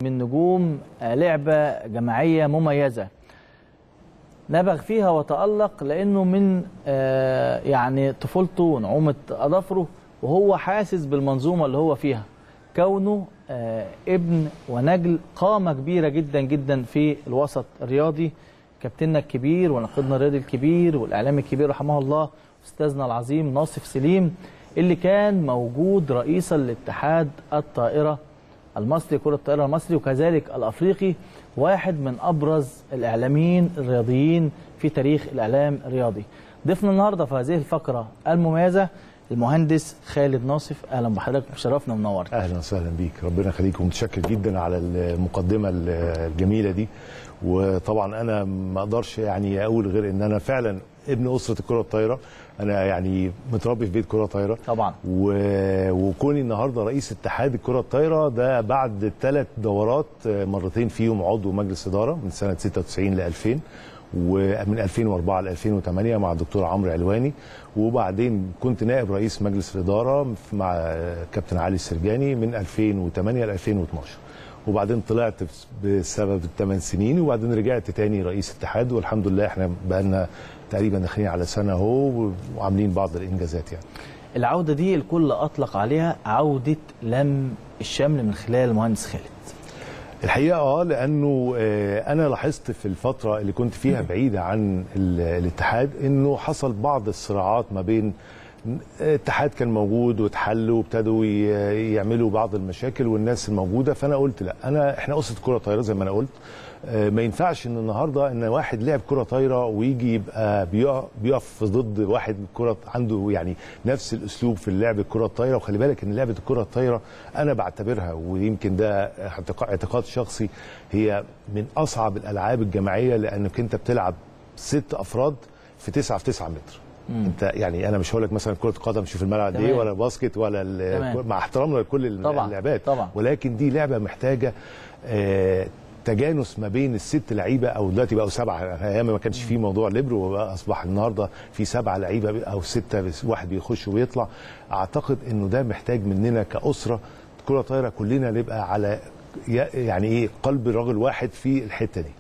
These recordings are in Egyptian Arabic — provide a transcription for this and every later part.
من نجوم لعبة جماعية مميزة نبغ فيها وتألق لأنه من آه، يعني طفولته ونعومة أظافره وهو حاسس بالمنظومة اللي هو فيها كونه آه، ابن ونجل قامة كبيرة جدا جدا في الوسط الرياضي كابتننا الكبير ونقيدنا الرياضي الكبير والإعلامي الكبير رحمه الله أستاذنا العظيم ناصف سليم اللي كان موجود رئيسا لاتحاد الطائرة المصري كرة الطائرة المصري وكذلك الأفريقي واحد من أبرز الإعلاميين الرياضيين في تاريخ الإعلام الرياضي ضيفنا النهاردة في هذه الفقرة المميزة المهندس خالد ناصف أهلا بحضرتك مشرفنا ومنورنا اهلا وسهلا بيك ربنا يخليك ومتشكر جدا على المقدمه الجميله دي وطبعا انا ما اقدرش يعني اقول غير ان انا فعلا ابن اسره الكره الطايره انا يعني متربي في بيت كره طايره طبعا و... وكوني النهارده رئيس اتحاد الكره الطايره ده بعد ثلاث دورات مرتين فيهم عضو مجلس اداره من سنه 96 ل 2000 ومن 2004 ل 2008 مع الدكتور عمرو علواني وبعدين كنت نائب رئيس مجلس الاداره مع كابتن علي السرجاني من 2008 ل 2012 وبعدين طلعت بسبب الثمان سنين وبعدين رجعت تاني رئيس اتحاد والحمد لله احنا بقالنا تقريبا داخلين على سنه اهو وعاملين بعض الانجازات يعني العودة دي الكل أطلق عليها عودة لم الشمل من خلال المهندس خالد الحقيقه اه لانه آه، انا لاحظت في الفتره اللي كنت فيها بعيده عن ال- الاتحاد انه حصل بعض الصراعات ما بين اتحاد كان موجود واتحل وابتدوا ي- يعملوا بعض المشاكل والناس الموجوده فانا قلت لا انا احنا اسره كره طايره زي ما انا قلت آه، ما ينفعش ان النهارده ان واحد لعب كره طايره ويجي يبقى بيقف بيقف ضد واحد كره عنده يعني نفس الاسلوب في اللعب الكره الطايره وخلي بالك ان لعبه الكره الطايره انا بعتبرها ويمكن ده اعتقا- اعتقاد شخصي هي من اصعب الالعاب الجماعيه لانك انت بتلعب ست افراد في تسعة في تسعة متر انت يعني انا مش هقول لك مثلا كره قدم شوف الملعب قد ايه تمام. ولا الباسكت ولا ال- تمام. مع احترامنا لكل طبعاً، اللعبات طبعاً. ولكن دي لعبه محتاجه آه، تجانس ما بين الست لعيبه او دلوقتي بقوا سبعه ايام ما كانش في موضوع ليبرو وبقى اصبح النهارده في سبعه لعيبه او سته بس واحد بيخش ويطلع اعتقد انه ده محتاج مننا كاسره كره طايره كلنا نبقى على يعني ايه قلب رجل واحد في الحته دي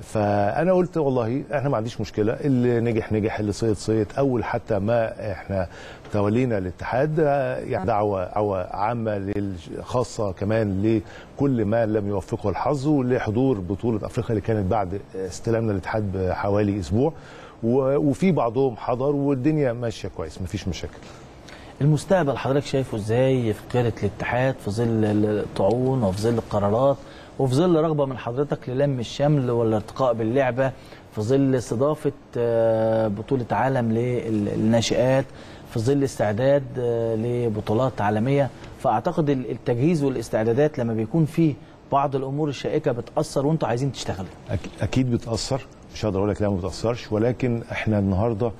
فانا قلت والله احنا ما عنديش مشكله اللي نجح نجح اللي صيد صيد اول حتى ما احنا تولينا الاتحاد آه، يعني دعوه دعوه عامه لل- خاصه كمان لكل ما لم يوفقه الحظ ولحضور بطوله افريقيا اللي كانت بعد استلامنا الاتحاد بحوالي اسبوع و- وفي بعضهم حضر والدنيا ماشيه كويس مفيش مشاكل المستقبل حضرتك شايفه ازاي في قيادة الاتحاد في ظل الطاعون وفي ظل القرارات وفي ظل رغبة من حضرتك للم الشمل والارتقاء باللعبة في ظل استضافة آه، بطولة عالم للناشئات في ظل استعداد آه، لبطولات عالمية فأعتقد ال- التجهيز والاستعدادات لما بيكون فيه بعض الأمور الشائكة بتأثر وانتوا عايزين تشتغلوا أك- اكيد بتاثر مش هقدر اقول لك لا ما بتاثرش ولكن احنا النهارده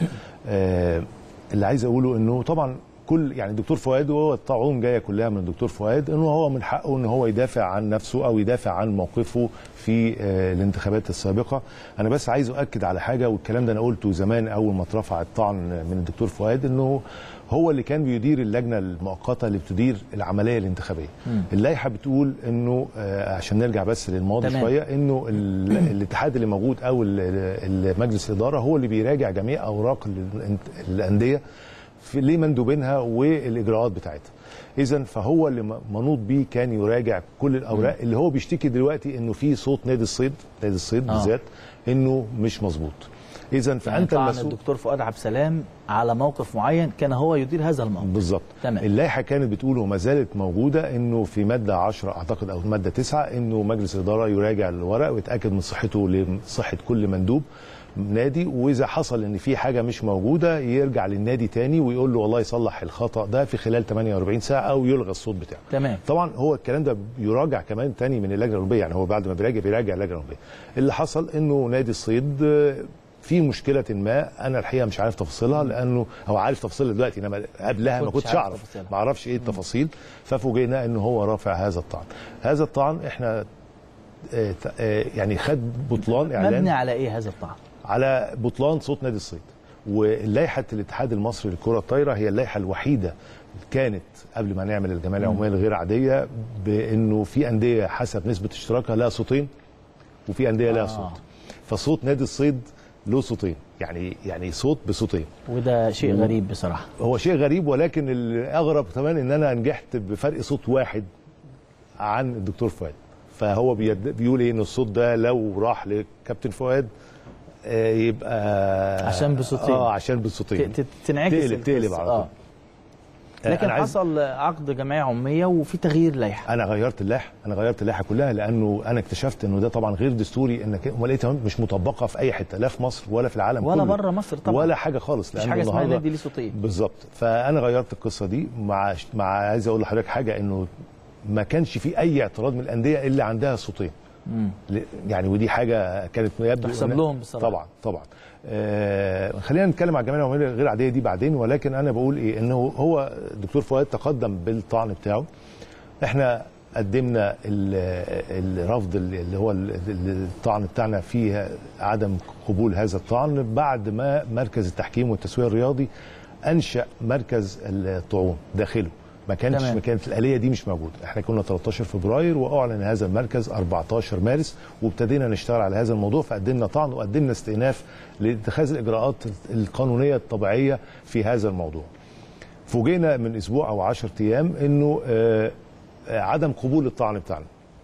آه اللي عايز اقوله انه طبعا كل يعني الدكتور فؤاد وهو الطاعون جايه كلها من الدكتور فؤاد انه هو من حقه ان هو يدافع عن نفسه او يدافع عن موقفه في آه الانتخابات السابقه انا بس عايز اؤكد على حاجه والكلام ده انا قلته زمان اول ما اترفع الطعن من الدكتور فؤاد انه هو اللي كان بيدير اللجنه المؤقته اللي بتدير العمليه الانتخابيه اللائحه بتقول انه آه عشان نرجع بس للماضي تمام. شويه انه ال- الاتحاد اللي موجود او ال- ال- مجلس الاداره هو اللي بيراجع جميع اوراق ال- الانديه في ليه مندوبينها والاجراءات بتاعتها اذا فهو اللي م- منوط بيه كان يراجع كل الاوراق اللي هو بيشتكي دلوقتي انه في صوت نادي الصيد نادي الصيد آه. بالذات انه مش مظبوط اذا يعني فانت طعن المسؤول الدكتور فؤاد عبد السلام على موقف معين كان هو يدير هذا الموقف بالظبط تمام. اللائحه كانت بتقول وما زالت موجوده انه في ماده 10 اعتقد او ماده 9 انه مجلس الاداره يراجع الورق ويتاكد من صحته لصحه كل مندوب نادي واذا حصل ان في حاجه مش موجوده يرجع للنادي تاني ويقول له والله يصلح الخطا ده في خلال 48 ساعه او يلغى الصوت بتاعه تمام. طبعا هو الكلام ده يراجع كمان تاني من اللجنه الاولمبيه يعني هو بعد ما بيراجع بيراجع اللجنه الاولمبيه اللي حصل انه نادي الصيد آه، في مشكله ما انا الحقيقه مش عارف تفاصيلها لانه هو عارف تفاصيلها دلوقتي انما قبلها ما كنتش كنتش عارف اعرف تفاصيلها. ما اعرفش ايه التفاصيل ففوجئنا ان هو رافع هذا الطعن هذا الطعن احنا آه، ت- آه، يعني خد بطلان اعلان مبني على ايه هذا الطعن على بطلان صوت نادي الصيد واللائحه الاتحاد المصري للكره الطايره هي اللائحه الوحيده كانت قبل ما نعمل الجمعيه العموميه الغير عاديه بانه في انديه حسب نسبه اشتراكها لها صوتين وفي انديه لها آه. صوت فصوت نادي الصيد له صوتين يعني يعني صوت بصوتين وده شيء غريب بصراحه هو شيء غريب ولكن الاغرب كمان ان انا نجحت بفرق صوت واحد عن الدكتور فؤاد فهو بيد... بيقول ايه ان الصوت ده لو راح لكابتن فؤاد آه، يبقى عشان بصوتين. اه عشان بصوتين ت- ت- تنعكس تقلب تقلب القصة. على طول آه. لكن أنا عايز- حصل عقد جمعيه عموميه وفي تغيير لائحه انا غيرت اللائحه انا غيرت اللائحه كلها لانه انا اكتشفت انه ده طبعا غير دستوري انك ولقيتها مش مطبقه في اي حته لا في مصر ولا في العالم ولا كله بره مصر طبعا ولا حاجه خالص مفيش لأنه حاجه اسمها النهاردة- نادي ليه صوتين بالظبط فانا غيرت القصه دي مع مع عايز اقول لحضرتك حاجه انه ما كانش في اي اعتراض من الانديه اللي عندها صوتين ل- يعني ودي حاجه كانت يبدو تحسب إن- لهم بصراحة. طبعا طبعا آه خلينا نتكلم على الجمعيه العموميه الغير عاديه دي بعدين ولكن انا بقول ايه انه هو الدكتور فؤاد تقدم بالطعن بتاعه احنا قدمنا ال- الرفض اللي هو ال- ال- الطعن بتاعنا فيه عدم قبول هذا الطعن بعد ما مركز التحكيم والتسويق الرياضي انشا مركز الطعون داخله ما كانش تمام. ما كانت الاليه دي مش موجوده احنا كنا 13 فبراير واعلن هذا المركز 14 مارس وابتدينا نشتغل على هذا الموضوع فقدمنا طعن وقدمنا استئناف لاتخاذ الاجراءات القانونيه الطبيعيه في هذا الموضوع فوجئنا من اسبوع او 10 ايام انه آه، آه، عدم قبول الطعن بتاعنا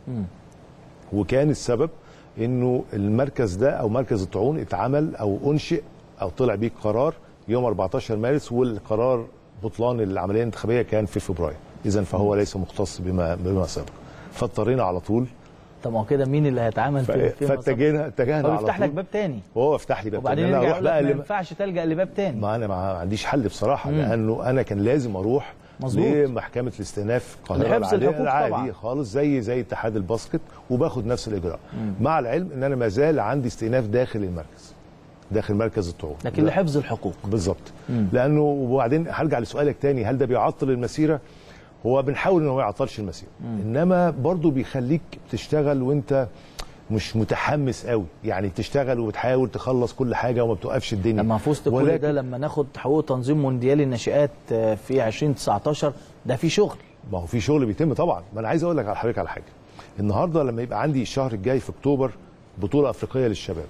وكان السبب انه المركز ده او مركز الطعون اتعمل او انشئ او طلع بيه قرار يوم 14 مارس والقرار بطلان العمليه الانتخابيه كان في فبراير اذا فهو ليس مختص بما بما سبق فاضطرينا على طول طب ما هو كده مين اللي هيتعامل ف- في في فاتجهنا اتجهنا هو على يفتح لك طول باب تاني وهو فتح لي باب وبعدين تاني. أنا يرجع أروح يقول لك بقى ما اللي- ينفعش تلجا لباب تاني ما انا ما عنديش حل بصراحه لانه انا كان لازم اروح مظبوط. لمحكمه الاستئناف القاهره لحفظ العادية الحقوق العادي طبعاً. خالص زي زي اتحاد الباسكت وباخد نفس الاجراء مع العلم ان انا ما زال عندي استئناف داخل المركز داخل مركز الطعون لكن لحفظ الحقوق بالظبط لانه وبعدين هرجع لسؤالك تاني هل ده بيعطل المسيره هو بنحاول ان هو ما يعطلش المسيره انما برضو بيخليك تشتغل وانت مش متحمس قوي يعني بتشتغل وبتحاول تخلص كل حاجه وما بتوقفش الدنيا لما في وسط كل ولكن- ده لما ناخد حقوق تنظيم مونديال الناشئات آه، في 2019 ده في شغل ما هو في شغل بيتم طبعا ما انا عايز اقول لك على حضرتك على حاجه النهارده لما يبقى عندي الشهر الجاي في اكتوبر بطوله افريقيه للشباب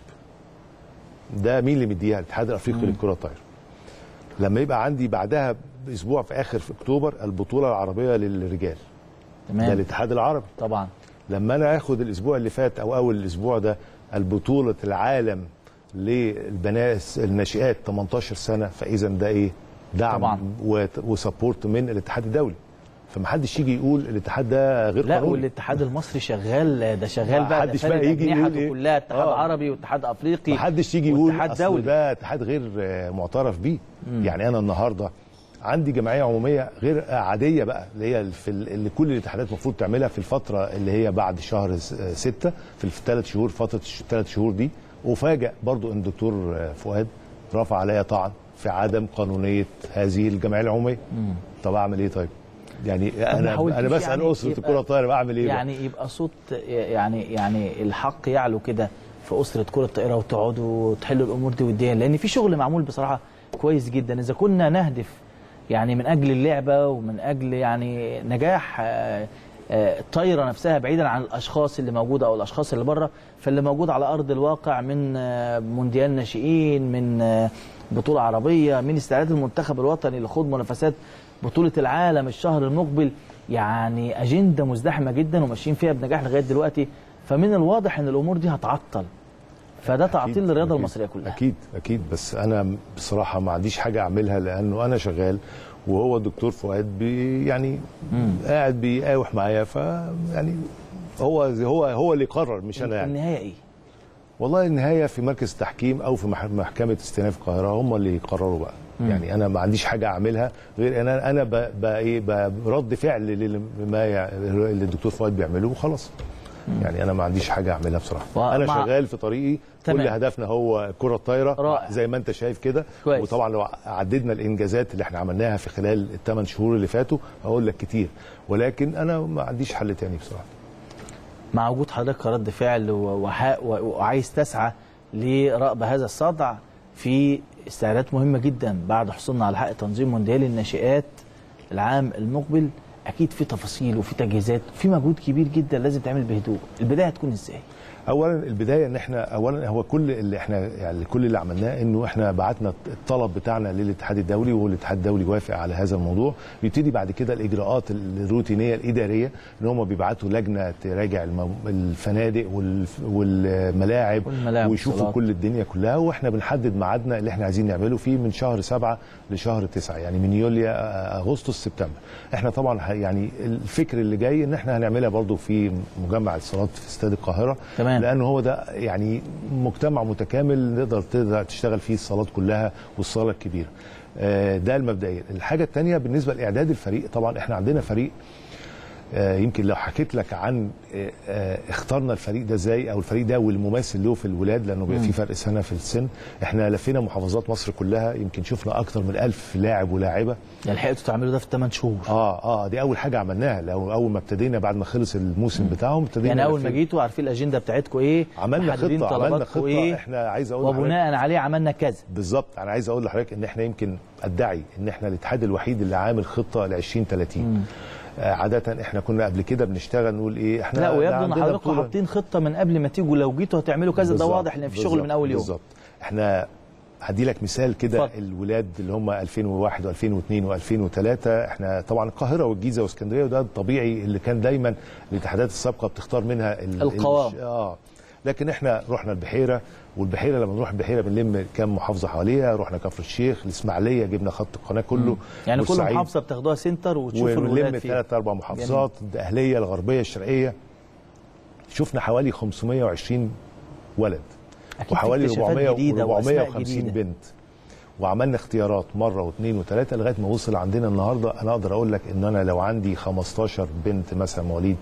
ده مين اللي مديها الاتحاد الافريقي للكره الطايره لما يبقى عندي بعدها باسبوع في اخر في اكتوبر البطوله العربيه للرجال ده تمام الاتحاد العربي طبعا لما انا اخد الاسبوع اللي فات او اول الاسبوع ده البطوله العالم للبنات الناشئات 18 سنه فاذا ده ايه دعم طبعاً. وت- وسبورت من الاتحاد الدولي فمحدش يجي يقول الاتحاد ده غير لا قانوني والاتحاد المصري شغال ده شغال بقى ده محدش فارق بقى يجي يقول أجنحته إيه؟ كلها اتحاد آه. عربي واتحاد افريقي محدش يجي يقول واتحاد اصل دولي. ده اتحاد غير آه، معترف بيه يعني انا النهارده عندي جمعيه عموميه غير عاديه بقى اللي هي في ال- اللي كل الاتحادات المفروض تعملها في الفتره اللي هي بعد شهر س- آه، ستة في الثلاث شهور فتره الثلاث شهور دي وفاجئ برضو ان الدكتور آه، فؤاد رفع عليا طعن في عدم قانونيه هذه الجمعيه العموميه طب اعمل ايه طيب يعني طب ما انا حاولتيش انا بسال يعني اسره يبقى- الكره الطايره بعمل ايه بقى؟ يعني يبقى صوت يعني يعني الحق يعلو كده في اسره كره الطائره وتقعدوا تحلوا الامور دي وديا لان في شغل معمول بصراحه كويس جدا اذا كنا نهدف يعني من اجل اللعبه ومن اجل يعني نجاح آه، آه، الطايره نفسها بعيدا عن الاشخاص اللي موجوده او الاشخاص اللي بره فاللي موجود على ارض الواقع من آه، مونديال ناشئين من آه، بطوله عربيه من استعداد المنتخب الوطني لخوض منافسات بطوله العالم الشهر المقبل يعني اجنده مزدحمه جدا وماشيين فيها بنجاح لغايه دلوقتي فمن الواضح ان الامور دي هتعطل فده تعطيل أكيد، للرياضه أكيد، المصريه كلها اكيد اكيد بس انا بصراحه ما عنديش حاجه اعملها لانه انا شغال وهو الدكتور فؤاد بي يعني قاعد بيقاوح معايا ف يعني هو هو هو اللي قرر مش انا يعني النهايه ايه؟ والله النهايه في مركز التحكيم او في مح- محكمه استئناف القاهره هم اللي يقرروا بقى يعني انا ما عنديش حاجه اعملها غير ان انا انا ب- ب- ايه ب- رد فعل لما يع- اللي الدكتور فؤاد بيعمله وخلاص يعني انا ما عنديش حاجه اعملها بصراحه ومع- انا شغال في طريقي تمام. كل هدفنا هو الكره الطايره رائع. زي ما انت شايف كده كويس. وطبعا لو عددنا الانجازات اللي احنا عملناها في خلال الثمان شهور اللي فاتوا هقول لك كتير ولكن انا ما عنديش حل تاني بصراحه مع وجود حضرتك كرد فعل و- وح- و- وعايز تسعى لرأب هذا الصدع في استعدادات مهمه جدا بعد حصولنا على حق تنظيم مونديال الناشئات العام المقبل اكيد في تفاصيل وفي تجهيزات في مجهود كبير جدا لازم تعمل بهدوء البدايه هتكون ازاي اولا البدايه ان احنا اولا هو كل اللي احنا يعني كل اللي عملناه انه احنا بعتنا الطلب بتاعنا للاتحاد الدولي والاتحاد الدولي وافق على هذا الموضوع بيبتدي بعد كده الاجراءات الروتينيه الاداريه ان هم بيبعتوا لجنه تراجع المو- الفنادق والف- والملاعب والملاعب ويشوفوا والصالات. كل الدنيا كلها واحنا بنحدد ميعادنا اللي احنا عايزين نعمله فيه من شهر سبعة لشهر تسعة يعني من يوليو آه، اغسطس سبتمبر احنا طبعا ه- يعني الفكر اللي جاي ان احنا هنعملها برضو في مجمع الصالات في استاد القاهره تمام. لان هو ده يعني مجتمع متكامل نقدر تقدر تشتغل فيه الصالات كلها والصاله الكبيره آه، ده المبدئيا الحاجه الثانيه بالنسبه لاعداد الفريق طبعا احنا عندنا فريق آه، يمكن لو حكيت لك عن آه، آه، اخترنا الفريق ده ازاي او الفريق ده والمماثل له في الولاد لانه بيبقى في فرق سنه في السن احنا لفينا محافظات مصر كلها يمكن شفنا اكتر من ألف لاعب ولاعبه يعني لحقتوا تعملوا ده في 8 شهور اه اه دي اول حاجه عملناها لو اول ما ابتدينا بعد ما خلص الموسم بتاعهم ابتدينا يعني اول ما نلف- جيتوا عارفين الاجنده بتاعتكم ايه عملنا محددين خطه عملنا طلباتكم خطه ايه احنا عايز اقول لحضرتك- وبناء عليه عملنا كذا بالظبط انا عايز اقول لحضرتك ان احنا يمكن ادعي ان احنا الاتحاد الوحيد اللي عامل خطه ل 2030 آه عاده احنا كنا قبل كده بنشتغل نقول ايه احنا لا ده ويبدو ان عندنا حضراتكم بطولة. حاطين خطه من قبل ما تيجوا لو جيتوا هتعملوا كذا ده بالظبط، واضح ان في شغل بالظبط، من اول يوم بالظبط احنا هدي لك مثال كده اتفضل. الولاد اللي هم 2001 و2002 و2003 احنا طبعا القاهره والجيزه واسكندريه وده الطبيعي اللي كان دايما الاتحادات السابقه بتختار منها ال- القوام. ال- اه لكن احنا رحنا البحيره والبحيره لما نروح البحيره بنلم كام محافظه حواليها رحنا كفر الشيخ الاسماعيليه جبنا خط القناه كله يعني كل بورسعيد. محافظه بتاخدوها سنتر وتشوفوا الولاد ونلم فيه ثلاث اربع محافظات الاهليه الغربيه الشرقيه شفنا حوالي 520 ولد أكيد في وحوالي اكتشافات 400 جديدة وأسماء 450 جديدة. بنت وعملنا اختيارات مره واثنين وثلاثه لغايه ما وصل عندنا النهارده انا اقدر اقول لك ان انا لو عندي 15 بنت مثلا مواليد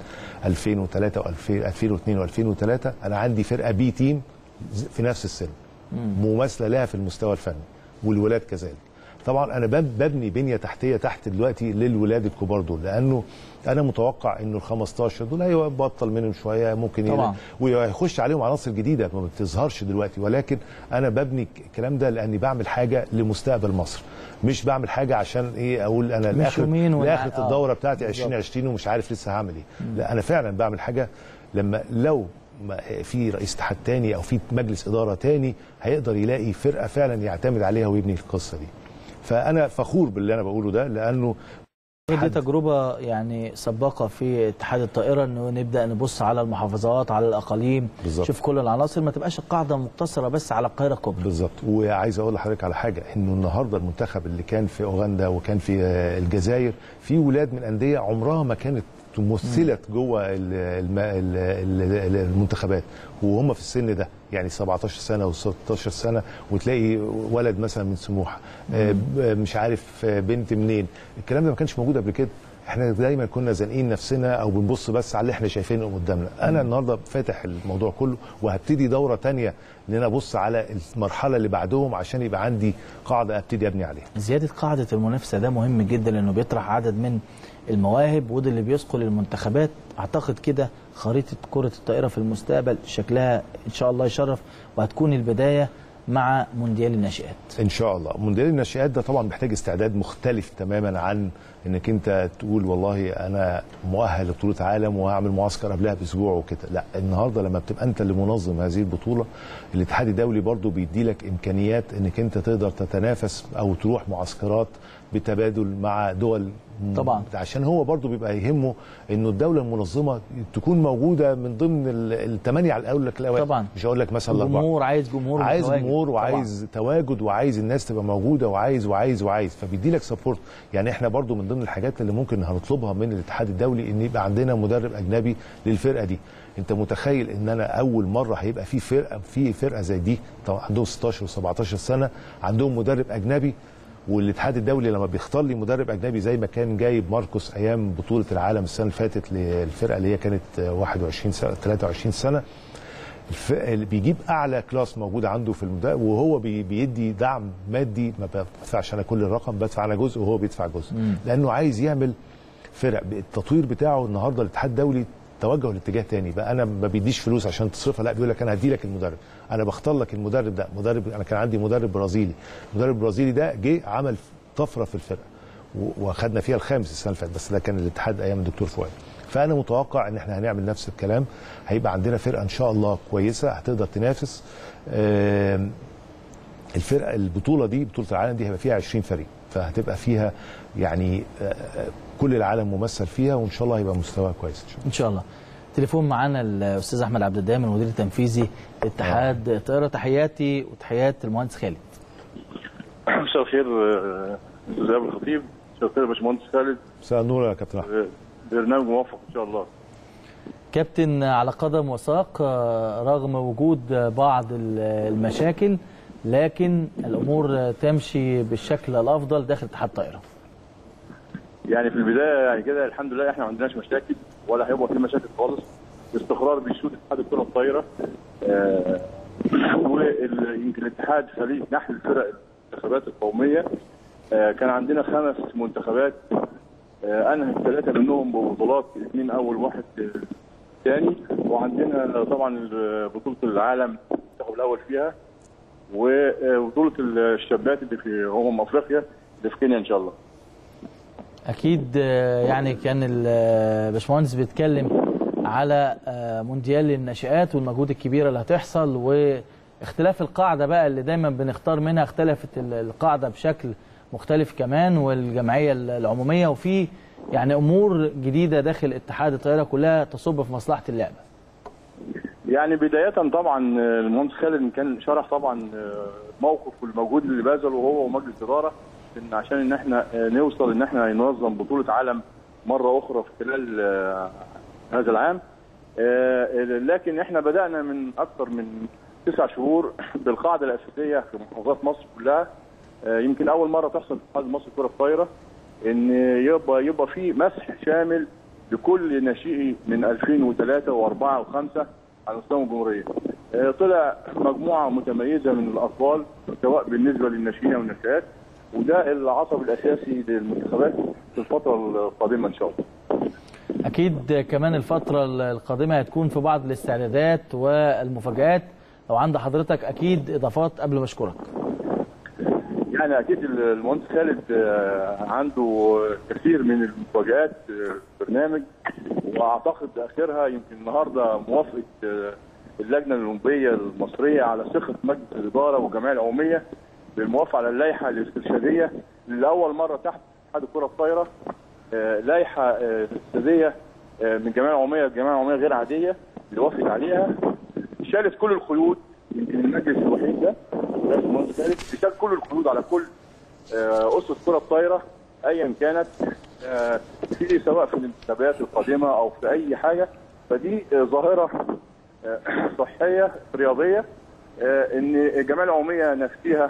2003 و2000 2002 و2003 انا عندي فرقه بي تيم في نفس السن مماثله لها في المستوى الفني والولاد كذلك طبعا انا بب- ببني بنيه تحتيه تحت دلوقتي للولاد الكبار دول لانه انا متوقع انه ال 15 دول هيبطل منهم شويه ممكن يلا- طبعا. وهيخش عليهم عناصر جديده ما بتظهرش دلوقتي ولكن انا ببني الكلام ده لاني بعمل حاجه لمستقبل مصر مش بعمل حاجه عشان ايه اقول انا مش لاخر يومين ولا- لاخر آه. الدوره بتاعتي بالظبط. 2020 ومش عارف لسه هعمل ايه لا انا فعلا بعمل حاجه لما لو ما في رئيس اتحاد تاني او في مجلس اداره تاني هيقدر يلاقي فرقه فعلا يعتمد عليها ويبني القصه دي فانا فخور باللي انا بقوله ده لانه دي حد- تجربة يعني سباقة في اتحاد الطائرة انه نبدأ نبص على المحافظات على الأقاليم بالظبط. شوف كل العناصر ما تبقاش القاعدة مقتصرة بس على القاهرة الكبرى بالظبط وعايز اقول لحضرتك على حاجه انه النهارده المنتخب اللي كان في اوغندا وكان في آه، الجزائر في ولاد من انديه عمرها ما كانت مثلت جوه ال- الم- ال- ال- المنتخبات وهم في السن ده يعني 17 سنه و16 سنه وتلاقي ولد مثلا من سموحه آه، ب- مش عارف آه، بنت منين الكلام ده ما كانش موجود قبل كده احنا دايما كنا زانقين نفسنا او بنبص بس على اللي احنا شايفينه قدامنا انا النهارده فاتح الموضوع كله وهبتدي دوره تانية ان انا ابص على المرحله اللي بعدهم عشان يبقى عندي قاعده ابتدي ابني عليها زيادة قاعدة المنافسة ده مهم جدا لأنه بيطرح عدد من المواهب وده اللي بيثقل المنتخبات أعتقد كده خريطة كرة الطائرة في المستقبل شكلها إن شاء الله يشرف وهتكون البداية مع مونديال الناشئات ان شاء الله مونديال الناشئات ده طبعا محتاج استعداد مختلف تماما عن انك انت تقول والله انا مؤهل لبطوله عالم وهعمل معسكر قبلها باسبوع وكده لا النهارده لما بتبقى انت اللي منظم هذه البطوله الاتحاد الدولي برضو بيدي لك امكانيات انك انت تقدر تتنافس او تروح معسكرات بتبادل مع دول طبعا. عشان هو برضو بيبقى يهمه انه الدوله المنظمه تكون موجوده من ضمن الثمانيه على الاول لك الاوائل طبعا. مش هقول لك مثلا الاربعه جمهور عايز جمهور عايز متواجد. جمهور طبعاً. وعايز تواجد وعايز الناس تبقى موجوده وعايز وعايز وعايز فبيدي لك سبورت يعني احنا برضو من ضمن الحاجات اللي ممكن هنطلبها من الاتحاد الدولي ان يبقى عندنا مدرب اجنبي للفرقه دي انت متخيل ان انا اول مره هيبقى في فرقه في فرقه زي دي طبعا عندهم 16 و17 سنه عندهم مدرب اجنبي والاتحاد الدولي لما بيختار لي مدرب اجنبي زي ما كان جايب ماركوس ايام بطوله العالم السنه اللي فاتت للفرقه اللي هي كانت 21 سنه 23 سنه الف... اللي بيجيب اعلى كلاس موجود عنده في المدرب وهو بي... بيدي دعم مادي ما بدفعش انا كل الرقم بدفع انا جزء وهو بيدفع جزء لانه عايز يعمل فرق التطوير بتاعه النهارده الاتحاد الدولي توجه لاتجاه تاني بقى انا ما بيديش فلوس عشان تصرفها لا بيقول لك انا هدي لك المدرب انا بختار لك المدرب ده مدرب انا كان عندي مدرب برازيلي المدرب البرازيلي ده جه عمل طفره في الفرقه و- واخدنا فيها الخامس السنه اللي فاتت بس ده كان الاتحاد ايام الدكتور فؤاد فانا متوقع ان احنا هنعمل نفس الكلام هيبقى عندنا فرقه ان شاء الله كويسه هتقدر تنافس آم، الفرقه البطوله دي بطوله العالم دي هيبقى فيها 20 فريق فهتبقى فيها يعني آه، آه، كل العالم ممثل فيها وان شاء الله هيبقى مستواها كويس ان شاء الله ان شاء الله تليفون معانا الاستاذ احمد عبد الدايم المدير التنفيذي لاتحاد الطائره تحياتي وتحيات المهندس خالد مساء الخير آه، استاذ ابو الخطيب مساء الخير يا باشمهندس خالد مساء النور يا كابتن احمد آه، برنامج موفق ان شاء الله كابتن على قدم وساق آه، رغم وجود آه، بعض ال- المشاكل لكن الامور آه، تمشي بالشكل الافضل داخل اتحاد الطائره يعني في البدايه يعني كده الحمد لله احنا ما عندناش مشاكل ولا هيبقى في مشاكل خالص استقرار بيسود اتحاد الكره الطايره آه، ويمكن الاتحاد خليج نحو الفرق الانتخابات القوميه آه، كان عندنا خمس منتخبات آه، انهت ثلاثه منهم ببطولات اثنين اول واحد آه، ثاني وعندنا طبعا بطوله العالم المنتخب الاول فيها وبطوله الشابات اللي في امم افريقيا اللي في كينيا ان شاء الله اكيد آه، يعني كان الباشمهندس بيتكلم على آه، مونديال الناشئات والمجهود الكبير اللي هتحصل واختلاف القاعده بقى اللي دايما بنختار منها اختلفت ال- القاعده بشكل مختلف كمان والجمعيه العموميه وفي يعني امور جديده داخل اتحاد الطائره كلها تصب في مصلحه اللعبه يعني بداية طبعا المهندس خالد كان شرح طبعا الموقف والمجهود اللي بذله هو ومجلس الإدارة إن عشان إن إحنا نوصل إن إحنا ننظم بطولة عالم مرة أخرى في خلال آه، هذا العام آه، لكن إحنا بدأنا من أكثر من تسع شهور بالقاعدة الأساسية في محافظات مصر كلها آه، يمكن أول مرة تحصل في اتحاد مصر كرة الطايرة إن يبقى يبقى في مسح شامل لكل ناشئي من 2003 و4 و5 على مستوى الجمهوريه. آه، طلع مجموعه متميزه من الاطفال سواء بالنسبه للناشئين والناشئات وده العصب الاساسي للمنتخبات في الفتره القادمه ان شاء الله. اكيد كمان الفتره القادمه هتكون في بعض الاستعدادات والمفاجات لو عند حضرتك اكيد اضافات قبل ما اشكرك يعني اكيد المهندس خالد آه، عنده كثير من المفاجات آه، في البرنامج واعتقد اخرها يمكن النهارده موافقه آه، اللجنه الاولمبيه المصريه على ثقه مجلس الاداره والجمعيه العموميه بالموافقه على اللائحه الاسترشاديه لاول مره تحت اتحاد الكره الطايره آه، لائحه آه، استرشاديه آه، من الجمعيه العموميه الجمعيه العموميه غير عاديه اللي وافق عليها شالت كل القيود يمكن المجلس الوحيد ده ده المهندس خالد شال كل القيود على كل آه، اسس كره الطايره ايا كانت آه، في سواء في الانتخابات القادمه او في اي حاجه فدي آه، ظاهره آه، صحيه رياضيه آه، ان الجمعيه العموميه نفسها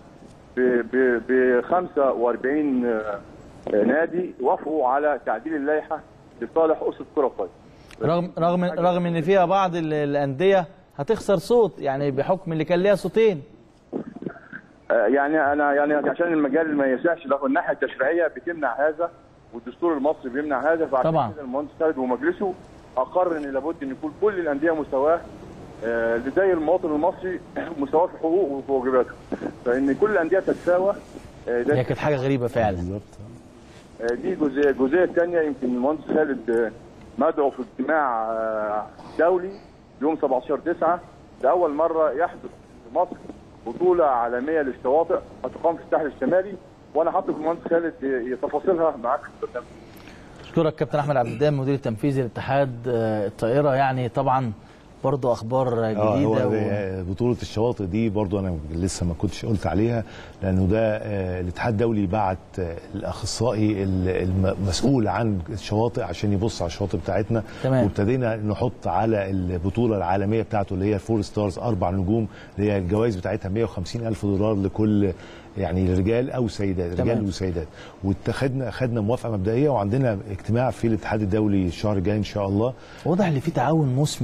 ب ب 45 آه، نادي وافقوا على تعديل اللائحه لصالح اسس كره الطايره رغم رغم رغم ان فيها بعض ال- الانديه هتخسر صوت يعني بحكم اللي كان ليها صوتين آه، يعني انا يعني عشان المجال ما يسعش له الناحيه التشريعيه بتمنع هذا والدستور المصري بيمنع هذا فعشان طبعا. كده المهندس خالد ومجلسه اقر ان لابد ان يكون كل الانديه مساواه آه، لزي المواطن المصري مساواه في حقوقه وفي واجباته فان كل الانديه تتساوى آه، ده هي كانت حاجه غريبه فعلا بالظبط آه، دي جزئيه الجزئيه الثانيه يمكن المهندس خالد آه، مدعو في اجتماع آه، دولي يوم 17 9 لاول مره يحدث في مصر بطوله عالميه للشواطئ هتقام في الساحل الشمالي وانا حاطط المهندس خالد آه، تفاصيلها معاك في البرنامج اشكرك كابتن احمد عبد الدام مدير التنفيذي لاتحاد آه، الطائره يعني طبعا برضه اخبار اه هو جديده و... ده- بطولة الشواطئ دي برضو أنا لسه ما كنتش قلت عليها لأنه ده آه، الاتحاد الدولي بعت آه، الأخصائي ال- المسؤول عن الشواطئ عشان يبص على الشواطئ بتاعتنا تمام. وابتدينا نحط على البطولة العالمية بتاعته اللي هي فور ستارز أربع نجوم اللي هي الجوائز بتاعتها 150 ألف دولار لكل يعني رجال أو سيدات تمام. رجال وسيدات واتخذنا خدنا موافقة مبدئية وعندنا اجتماع في الاتحاد الدولي الشهر الجاي إن شاء الله واضح ان في تعاون مثمر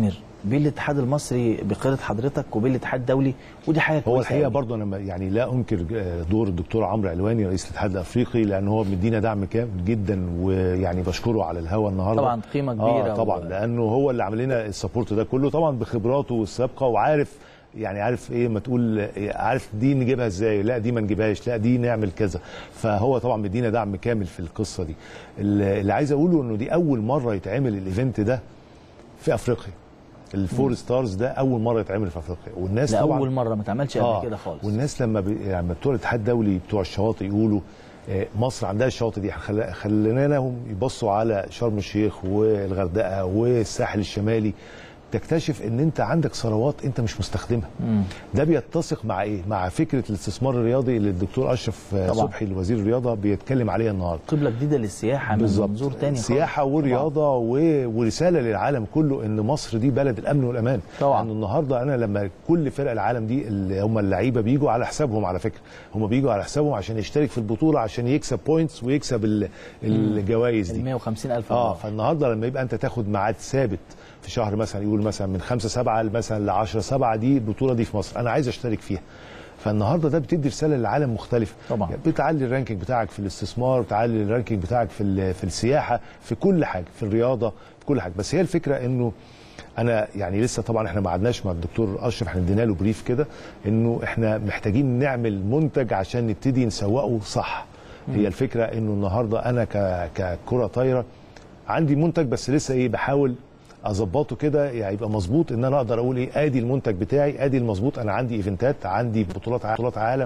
بين الاتحاد المصري بقياده حضرتك وبين الاتحاد الدولي ودي حاجه هو كويسة الحقيقه أوي. برضه انا ما- يعني لا انكر آه، دور الدكتور عمرو علواني رئيس الاتحاد الافريقي لان هو مدينا دعم كامل جدا ويعني بشكره على الهوا النهارده طبعاً قيمة كبيرة اه طبعا و- لانه هو اللي عامل لنا السبورت ده كله طبعا بخبراته السابقه وعارف يعني عارف ايه ما تقول إيه، عارف دي نجيبها ازاي لا دي ما نجيبهاش لا دي نعمل كذا فهو طبعا مدينا دعم كامل في القصه دي اللي اللي عايز اقوله انه دي اول مره يتعمل الايفنت ده في افريقيا الفور ستارز ده اول مره يتعمل في افريقيا والناس طبعا لاول مره ما اتعملش قبل كده خالص والناس لما بي... يعني بتوع الاتحاد الدولي بتوع الشواطئ يقولوا آه، مصر عندها الشواطئ دي خل... خلينا لهم يبصوا على شرم الشيخ والغردقه والساحل الشمالي تكتشف ان انت عندك ثروات انت مش مستخدمها ده بيتسق مع ايه مع فكره الاستثمار الرياضي اللي الدكتور اشرف آه، طبعاً. صبحي وزير الرياضه بيتكلم عليها النهارده قبله جديده للسياحه من منظور تاني خالص. سياحه ورياضه و... ورساله للعالم كله ان مصر دي بلد الامن والامان طبعاً. لأن النهارده انا لما كل فرق العالم دي اللي هم اللعيبه بيجوا على حسابهم على فكره هم بيجوا على حسابهم عشان يشترك في البطوله عشان يكسب بوينتس ويكسب ال... الجوائز ال دي 150 الف اه دولار. فالنهارده لما يبقى انت تاخد ميعاد ثابت في شهر مثلا يقول مثلا من 5 7 مثلا ل 10 7 دي البطوله دي في مصر انا عايز اشترك فيها فالنهارده ده بتدي رساله للعالم مختلفه طبعاً. يعني بتعلي الرانكينج بتاعك في الاستثمار بتعلي الرانكينج بتاعك في ال- في السياحه في كل حاجه في الرياضه في كل حاجه بس هي الفكره انه انا يعني لسه طبعا احنا ما قعدناش مع الدكتور اشرف احنا ادينا له بريف كده انه احنا محتاجين نعمل منتج عشان نبتدي نسوقه صح هي الفكره انه النهارده انا ك ككره طايره عندي منتج بس لسه ايه بحاول اظبطه كده يعني يبقى مظبوط ان انا اقدر اقول ايه ادي المنتج بتاعي ادي المظبوط انا عندي ايفنتات عندي بطولات ع- بطولات عالم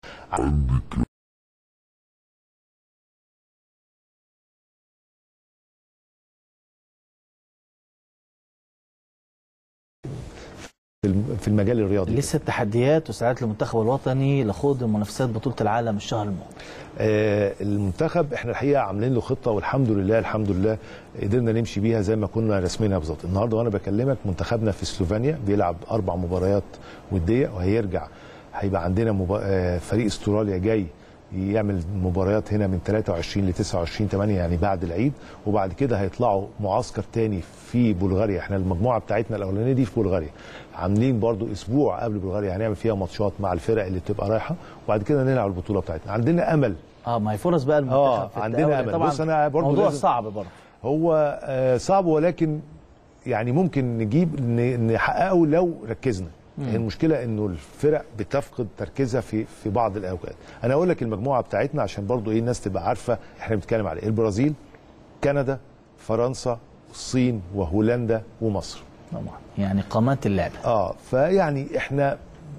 في الم- في المجال الرياضي لسه التحديات واستعدادات المنتخب الوطني لخوض منافسات بطوله العالم الشهر المقبل آه، المنتخب احنا الحقيقه عاملين له خطه والحمد لله الحمد لله قدرنا نمشي بيها زي ما كنا راسمينها بالظبط النهارده وانا بكلمك منتخبنا في سلوفينيا بيلعب اربع مباريات وديه وهيرجع هيبقى عندنا مبا... آه، فريق استراليا جاي يعمل مباريات هنا من 23 ل 29 8 يعني بعد العيد وبعد كده هيطلعوا معسكر تاني في بلغاريا احنا المجموعه بتاعتنا الاولانيه دي في بلغاريا عاملين برضو اسبوع قبل بلغاريا هنعمل فيها ماتشات مع الفرق اللي بتبقى رايحه وبعد كده نلعب البطوله بتاعتنا عندنا امل اه ما هي فرص بقى المنتخب آه، في عندنا الدوري. أمل. طبعا بص أنا برضو موضوع لازم- صعب برضه هو آه، صعب ولكن يعني ممكن نجيب ن- نحققه لو ركزنا هي المشكله انه الفرق بتفقد تركيزها في في بعض الاوقات انا اقول لك المجموعه بتاعتنا عشان برضو ايه الناس تبقى عارفه احنا بنتكلم على ايه البرازيل كندا فرنسا الصين وهولندا ومصر طبعا يعني قامات اللعبه اه فيعني احنا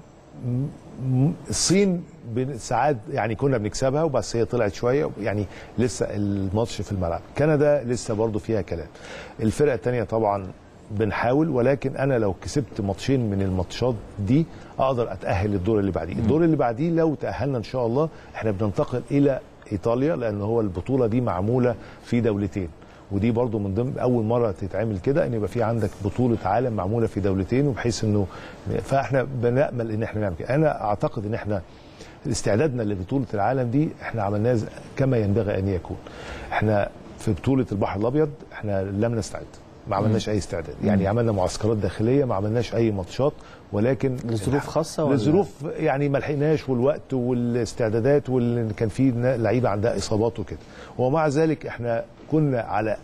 م- م- الصين بن- ساعات يعني كنا بنكسبها وبس هي طلعت شويه يعني لسه الماتش في الملعب كندا لسه برضو فيها كلام الفرقه الثانيه طبعا بنحاول ولكن انا لو كسبت ماتشين من الماتشات دي اقدر اتاهل للدور اللي بعديه الدور اللي بعديه لو تاهلنا ان شاء الله احنا بننتقل الى ايطاليا لان هو البطوله دي معموله في دولتين ودي برضو من ضمن اول مره تتعمل كده ان يبقى في عندك بطوله عالم معموله في دولتين وبحيث انه فاحنا بنامل ان احنا نعمل كده انا اعتقد ان احنا استعدادنا لبطوله العالم دي احنا عملناها ز- كما ينبغي ان يكون احنا في بطوله البحر الابيض احنا لم نستعد ما عملناش اي استعداد يعني عملنا معسكرات داخليه ما عملناش اي ماتشات ولكن لظروف خاصة ولا؟ لظروف يعني ما لحقناش والوقت والاستعدادات واللي كان في لعيبه عندها اصابات وكده ومع ذلك احنا كنا على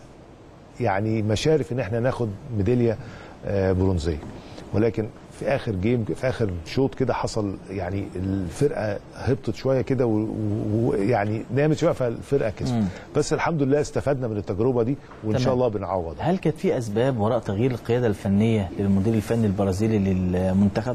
يعني مشارف ان احنا ناخد ميداليه آه، برونزيه ولكن في اخر جيم في اخر شوط كده حصل يعني الفرقه هبطت شويه كده و- و- ويعني نامت شويه فالفرقه كسبت بس الحمد لله استفدنا من التجربه دي وان تمام. شاء الله بنعوض هل كانت في اسباب وراء تغيير القياده الفنيه للمدير الفني البرازيلي للمنتخب؟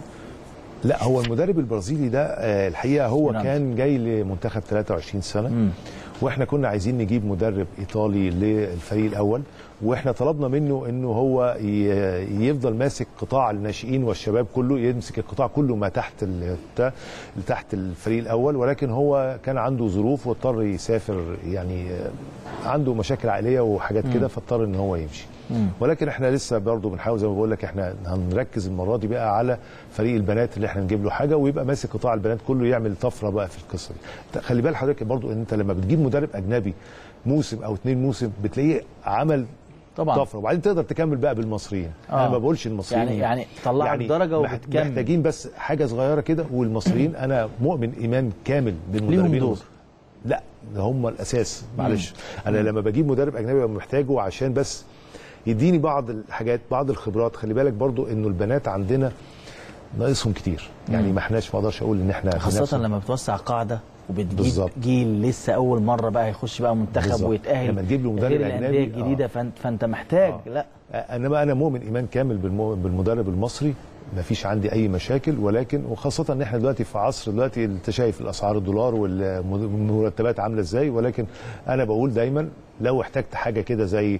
لا هو المدرب البرازيلي ده آه، الحقيقه هو نعم. كان جاي لمنتخب 23 سنه مم. واحنا كنا عايزين نجيب مدرب ايطالي للفريق الاول واحنا طلبنا منه انه هو ي- يفضل ماسك قطاع الناشئين والشباب كله يمسك القطاع كله ما تحت ال- بتاع- تحت الفريق الاول ولكن هو كان عنده ظروف واضطر يسافر يعني آه، عنده مشاكل عائليه وحاجات كده فاضطر ان هو يمشي ولكن احنا لسه برضه بنحاول زي ما بقول لك احنا هنركز المره دي بقى على فريق البنات اللي احنا نجيب له حاجه ويبقى ماسك قطاع البنات كله يعمل طفره بقى في القصه دي خلي بال حضرتك برضه ان انت لما بتجيب مدرب اجنبي موسم او اتنين موسم بتلاقيه عمل طبعاً. طفره وبعدين تقدر تكمل بقى بالمصريين آه. انا ما بقولش المصريين يعني يعني طلعوا الدرجه مح- وبتكمل محتاجين بس حاجه صغيره كده والمصريين انا مؤمن ايمان كامل بالمدربين دور. المصريين. لا ده هم الاساس معلش انا لما بجيب مدرب اجنبي ببقى محتاجه عشان بس يديني بعض الحاجات بعض الخبرات خلي بالك برضو انه البنات عندنا ناقصهم كتير يعني ما احناش ما اقدرش اقول ان احنا خاصة بنفس- لما بتوسع قاعدة وبتجيب بالظبط. جيل لسه أول مرة بقى يخش بقى منتخب بالظبط. ويتأهل لما تجيب له مدرب غير الأندية أجنبي، الجديدة آه. فأنت, فأنت محتاج لا انما انا مؤمن ايمان كامل بالمو- بالمدرب المصري ما فيش عندي اي مشاكل ولكن وخاصه ان احنا دلوقتي في عصر دلوقتي انت شايف الاسعار الدولار والمرتبات عامله ازاي ولكن انا بقول دايما لو احتجت حاجه كده زي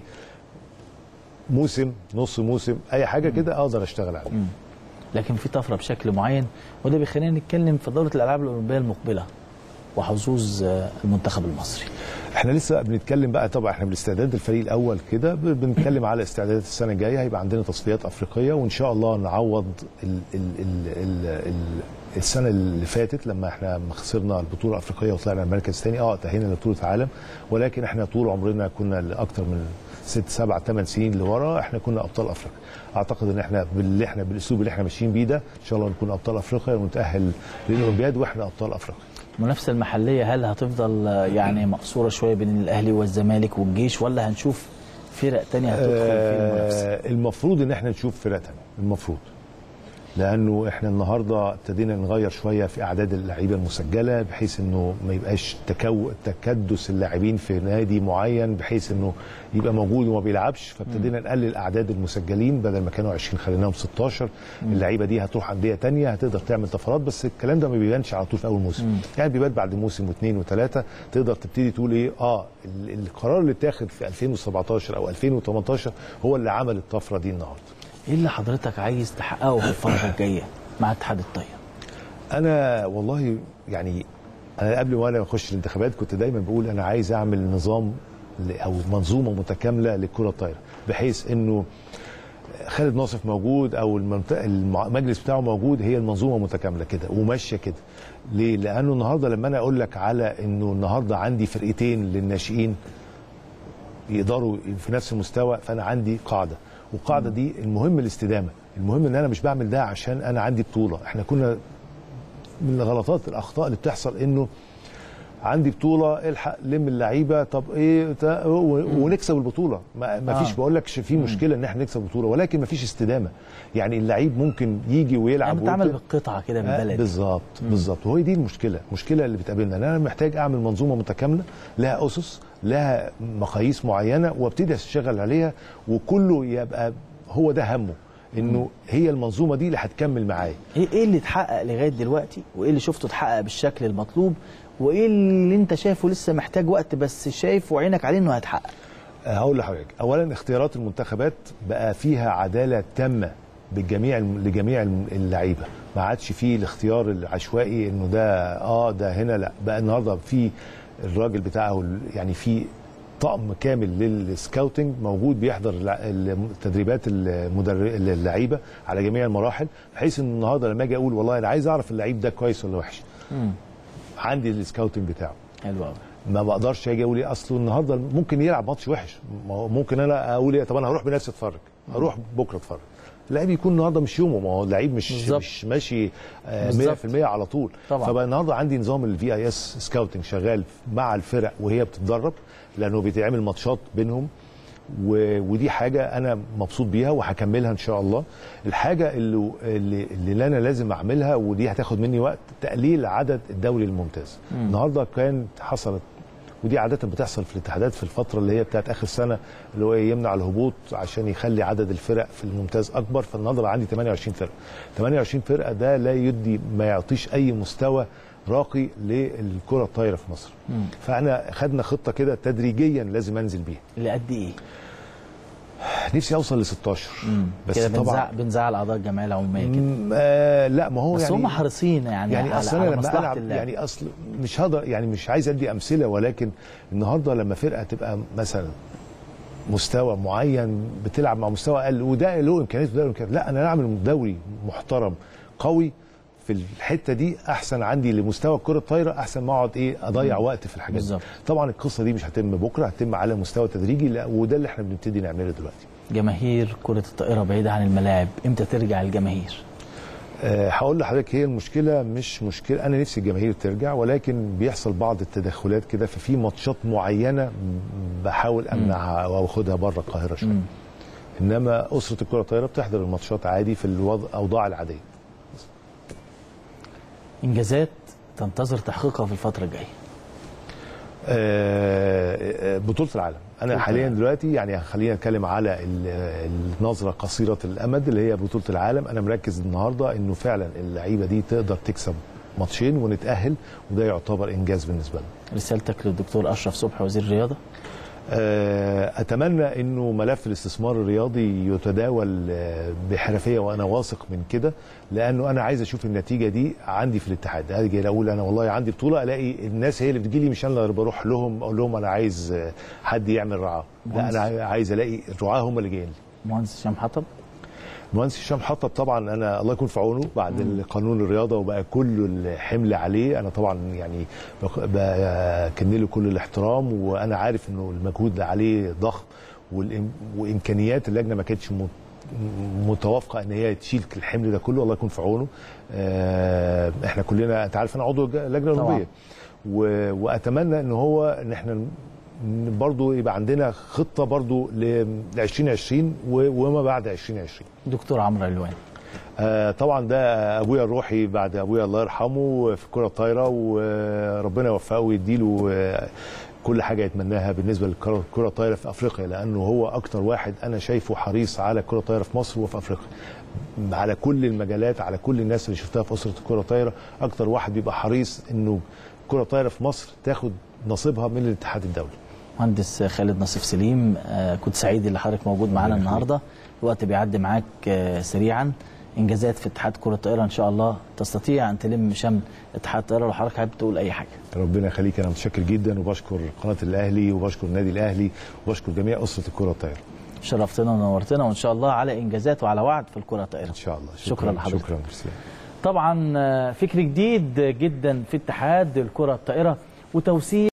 موسم نص موسم اي حاجه كده اقدر اشتغل عليها لكن في طفرة بشكل معين وده بيخلينا نتكلم في دورة الألعاب الأولمبية المقبلة وحظوظ آه، المنتخب المصري احنا لسه بنتكلم بقى طبعا احنا بالاستعداد الفريق الاول كده ب- بنتكلم على استعدادات السنه الجايه هيبقى عندنا تصفيات افريقيه وان شاء الله نعوض ال ال ال ال ال السنه اللي فاتت لما احنا خسرنا البطوله الافريقيه وطلعنا المركز الثاني اه تاهلنا لبطوله عالم ولكن احنا طول عمرنا كنا لاكثر من ست سبع ثمان سنين لورا احنا كنا ابطال افريقيا اعتقد ان احنا باللي احنا بالاسلوب اللي احنا ماشيين بيه ده ان شاء الله نكون ابطال افريقيا ونتاهل للاولمبياد واحنا ابطال افريقيا المنافسة المحلية هل هتفضل آه، يعني مقصورة شوية بين الأهلي والزمالك والجيش ولا هنشوف فرق تانية هتدخل في المنافسة آه، المفروض ان احنا نشوف فرق تانية المفروض لانه احنا النهارده ابتدينا نغير شويه في اعداد اللعيبه المسجله بحيث انه ما يبقاش تكو تكدس اللاعبين في نادي معين بحيث انه يبقى موجود وما بيلعبش فابتدينا نقلل اعداد المسجلين بدل ما كانوا 20 خليناهم 16 اللعيبه دي هتروح انديه تانية هتقدر تعمل طفرات بس الكلام ده ما بيبانش على طول في اول موسم يعني بيبان بعد موسم واثنين وثلاثه تقدر تبتدي تقول ايه اه ال- القرار اللي اتاخد في 2017 او 2018 هو اللي عمل الطفره دي النهارده إيه اللي حضرتك عايز تحققه في الفترة الجاية مع اتحاد الطايرة؟ انا والله يعني انا قبل ما انا اخش الانتخابات كنت دايما بقول انا عايز اعمل نظام ل- او منظومه متكامله للكره الطايره بحيث انه خالد ناصف موجود او المنطقه المع- المجلس بتاعه موجود هي المنظومه متكامله كده وماشيه كده ليه؟ لانه النهارده لما انا اقول لك على انه النهارده عندي فرقتين للناشئين يقدروا في نفس المستوى فانا عندي قاعده والقاعده دي المهم الاستدامه المهم ان انا مش بعمل ده عشان انا عندي بطوله احنا كنا من الغلطات الاخطاء اللي بتحصل انه عندي بطوله الحق لم اللعيبه طب ايه تا- و- ونكسب البطوله ما, ما آه. فيش بقول لك في مشكله ان احنا نكسب البطوله ولكن ما فيش استدامه يعني اللعيب ممكن يجي ويلعب يعني بتعمل ويبقى- بالقطعة كده آه، بالبلد بالظبط بالظبط وهي دي المشكله المشكله اللي بتقابلنا ان انا محتاج اعمل منظومه متكامله لها اسس لها مقاييس معينه وابتدي اشتغل عليها وكله يبقى هو ده همه انه هي المنظومه دي اللي هتكمل معايا ايه ايه اللي اتحقق لغايه دلوقتي وايه اللي شفته اتحقق بالشكل المطلوب وايه اللي انت شايفه لسه محتاج وقت بس شايف وعينك عليه انه هيتحقق هقول لحضرتك اولا اختيارات المنتخبات بقى فيها عداله تامه بالجميع لجميع اللعيبه ما عادش فيه الاختيار العشوائي انه ده اه ده هنا لا بقى النهارده في الراجل بتاعه يعني في طقم كامل للسكاوتنج موجود بيحضر الع- التدريبات المدر- اللعيبه على جميع المراحل بحيث ان النهارده لما اجي اقول والله انا عايز اعرف اللعيب ده كويس ولا وحش عندي السكاوتنج بتاعه حلو قوي ما بقدرش اجي اقول ايه اصله النهارده ممكن يلعب ماتش وحش ما هو ممكن انا اقول ايه طب انا هروح بنفسي اتفرج هروح بكره اتفرج اللعيب يكون النهارده مش يومه ما هو اللعيب مش بالظبط. مش ماشي آه، بالظبط. 100% على طول طبعا. فبقى النهارده عندي نظام الفي اي اس سكاوتنج شغال مع الفرق وهي بتتدرب لانه بيتعمل ماتشات بينهم و... ودي حاجه انا مبسوط بيها وهكملها ان شاء الله الحاجه اللي اللي, اللي انا لازم اعملها ودي هتاخد مني وقت تقليل عدد الدوري الممتاز النهارده كانت حصلت ودي عاده بتحصل في الاتحادات في الفتره اللي هي بتاعت اخر سنه اللي هو يمنع الهبوط عشان يخلي عدد الفرق في الممتاز اكبر فالنهارده بقى عندي 28 فرقه 28 فرقه ده لا يدي ما يعطيش اي مستوى راقي للكره الطايره في مصر فاحنا خدنا خطه كده تدريجيا لازم انزل بيها لقد ايه نفسي اوصل ل 16 بس كده طبعا بنزعل بنزعل اعضاء الجمعيه العموميه كده م- آه لا ما هو بس يعني هم حريصين يعني يعني على, اصل على انا لما مصلحه العب اللعب يعني اصل مش هقدر يعني مش عايز ادي امثله ولكن النهارده لما فرقه تبقى مثلا مستوى معين بتلعب مع مستوى اقل وده له امكانيات وده له امكانيات لا انا اعمل دوري محترم قوي في الحته دي احسن عندي لمستوى الكره الطايره احسن ما اقعد ايه اضيع وقت في الحاجات دي بالظبط. طبعا القصه دي مش هتتم بكره هتتم على مستوى تدريجي لا وده اللي احنا بنبتدي نعمله دلوقتي جماهير كره الطائره بعيده عن الملاعب امتى ترجع الجماهير أه هقول لحضرتك هي المشكله مش مشكله انا نفسي الجماهير ترجع ولكن بيحصل بعض التدخلات كده ففي ماتشات معينه بحاول امنعها او اخدها بره القاهره شويه انما اسره الكره الطايره بتحضر الماتشات عادي في الوضع الاوضاع العاديه انجازات تنتظر تحقيقها في الفتره الجايه آه، بطوله العالم انا بطولة حاليا العالم. دلوقتي يعني خلينا نتكلم على ال- النظره قصيره الامد اللي هي بطوله العالم انا مركز النهارده انه فعلا اللعيبه دي تقدر تكسب ماتشين ونتاهل وده يعتبر انجاز بالنسبه لنا رسالتك للدكتور اشرف صبحي وزير الرياضه آه، اتمنى انه ملف الاستثمار الرياضي يتداول آه، بحرفيه وانا واثق من كده لانه انا عايز اشوف النتيجه دي عندي في الاتحاد اجي اقول انا والله عندي بطوله الاقي الناس هي اللي بتجي لي مش انا اللي بروح لهم اقول لهم انا عايز آه، حد يعمل رعاه لا انا عايز الاقي الرعاه هم اللي جايين لي مهندس هشام حطب المهندس هشام حطب طبعا انا الله يكون في عونه بعد قانون الرياضه وبقى كل الحمل عليه انا طبعا يعني بك- بكن له كل الاحترام وانا عارف انه المجهود اللي عليه ضخم والإم- وامكانيات اللجنه ما كانتش م- متوافقه ان هي تشيل الحمل ده كله الله يكون في عونه آه، احنا كلنا انت عارف انا عضو الج- اللجنه طبعاً. الاولمبيه و- واتمنى ان هو ان احنا ن- برضو يبقى عندنا خطه برضو ل 2020 و- وما بعد 2020 دكتور عمرو علوان آه، طبعا ده ابويا الروحي بعد ابويا الله يرحمه في الكره الطايره وربنا يوفقه ويديله آه، كل حاجه يتمناها بالنسبه للكره الطايره في افريقيا لانه هو اكتر واحد انا شايفه حريص على الكره الطايره في مصر وفي افريقيا على كل المجالات على كل الناس اللي شفتها في اسره الكره الطايره اكتر واحد بيبقى حريص انه الكره الطايره في مصر تاخد نصيبها من الاتحاد الدولي مهندس خالد نصيف سليم آه، كنت سعيد اللي حضرتك موجود معانا ربنا يخليك. النهارده الوقت بيعدي معاك آه، سريعا انجازات في اتحاد كره الطائره ان شاء الله تستطيع ان تلم شمل اتحاد الطائره لو حضرتك حابب تقول اي حاجه ربنا يخليك انا متشكر جدا وبشكر قناه الاهلي وبشكر النادي الاهلي وبشكر جميع اسره الكره الطايره شرفتنا ونورتنا وان شاء الله على انجازات وعلى وعد في الكره الطائره ان شاء الله شكرا لحضرتك. شكرا ميرسي. طبعا آه، فكر جديد جدا في اتحاد الكره الطائره وتوسيع